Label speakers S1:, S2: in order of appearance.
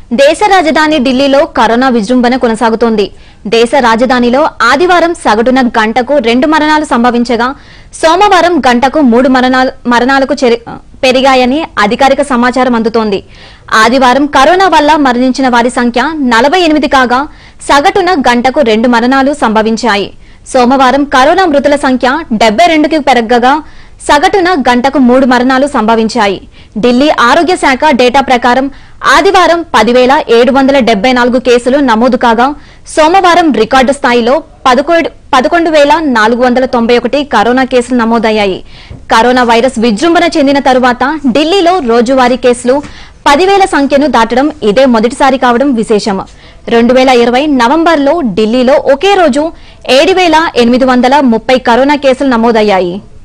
S1: దేశ రాజధాని ఢిల్లీలో కరోనా విజృంభణ కొనసాగుతోంది దేశ రాజధానిలో ఆదివారం సగటున గంటకు రెండు మరణాలు సంభవించగా సోమవారం గంటకు మూడు మరణాలు మరణాలకు చెరి- పెరిగాయని అధికారిక సమాచారం అందుతోంది ఆదివారం కరోనా వల్ల మరణించిన వారి సంఖ్య నలభై ఎనిమిది కాగా సగటున గంటకు రెండు మరణాలు సంభవించాయి సోమవారం కరోనా మృతుల సంఖ్య డెబ్బై రెండుకి పెరగగా సగటున గంటకు మూడు మరణాలు సంభవించాయి ఢిల్లీ ఆరోగ్య శాఖ డేటా ప్రకారం ఆదివారం పదివేల ఏడు వందల డెబ్బై నాలుగు కేసులు నమోదు కాగా సోమవారం రికార్డు స్థాయిలో పదకొండు పదకొండు వేల నాలుగు వందల తొంభై ఒకటి కరోనా కేసులు నమోదయ్యాయి కరోనా వైరస్ విజృంభణ చెందిన తరువాత ఢిల్లీలో రోజువారీ కేసులు పదివేల సంఖ్యను దాటడం ఇదే మొదటిసారి కావడం విశేషం రెండు వేల ఇరవై నవంబర్లో ఢిల్లీలో ఒకే రోజు ఏడు వేల ఎనిమిది వందల ముప్పై కరోనా కేసులు నమోదయ్యాయి